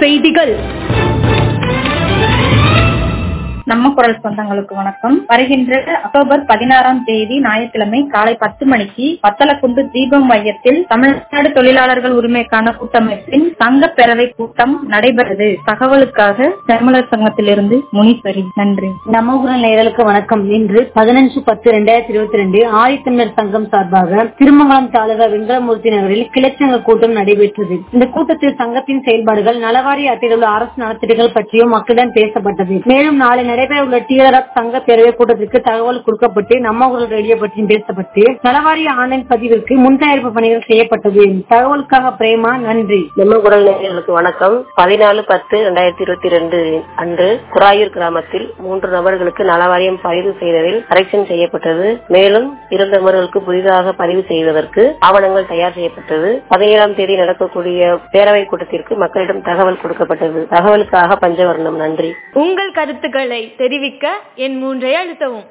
செய்திகள் நம்ம குரல் சொந்தங்களுக்கு வணக்கம் வருகின்ற அக்டோபர் பதினாறாம் தேதி ஞாயிற்றுக்கிழமை காலை பத்து மணிக்கு வத்தலக்குண்டு தீபம் மையத்தில் தமிழ்நாடு தொழிலாளர்கள் உரிமைக்கான கூட்டமைப்பின் சங்க பேரவை கூட்டம் நடைபெறுது தகவலுக்காக செம்மலர் சங்கத்திலிருந்து முனீஸ்வரி நன்றி நம்ம ஊரில் நேயர்களுக்கு வணக்கம் இன்று பதினஞ்சு பத்து ரெண்டாயிரத்தி இருபத்தி ரெண்டு ஆதித்தமிழர் சங்கம் சார்பாக திருமங்கலம் தாலுகா வெங்கடமூர்த்தி நகரில் கிளச்சங்க கூட்டம் நடைபெற்றது இந்த கூட்டத்தில் சங்கத்தின் செயல்பாடுகள் நலவாரி அட்டையில் உள்ள அரசு நலத்திட்டங்கள் பற்றியும் மக்களிடம் பேசப்பட்டது மேலும் நாளை நடைபெற உள்ள டிஆர்எஃப் சங்க பேரவை கூட்டத்திற்கு தகவல் கொடுக்கப்பட்டு நம்ம ஊரில் ரேடியோ பற்றியும் பேசப்பட்டு நலவாரிய ஆன்லைன் பதிவிற்கு முன் தயாரிப்பு பணிகள் செய்யப்பட்டது தகவலுக்காக பிரேமா நன்றி நம்ம குரல் நேயர்களுக்கு வணக்கம் பதினாலு பத்து ரெண்டாயிரத்தி இருபத்தி ரெண்டு அன்று குராயூர் கிராமத்தில் மூன்று நபர்களுக்கு நலவாரியம் பதிவு செய்ததில் கரெக்ஷன் செய்யப்பட்டது மேலும் இரண்டு நபர்களுக்கு புதிதாக பதிவு செய்வதற்கு ஆவணங்கள் தயார் செய்யப்பட்டது பதினேழாம் தேதி நடக்கக்கூடிய பேரவை கூட்டத்திற்கு மக்களிடம் தகவல் கொடுக்கப்பட்டது தகவலுக்காக பஞ்சவர்ணம் நன்றி உங்கள் கருத்துக்களை தெரிவிக்க என் மூன்றை அழுத்தவும்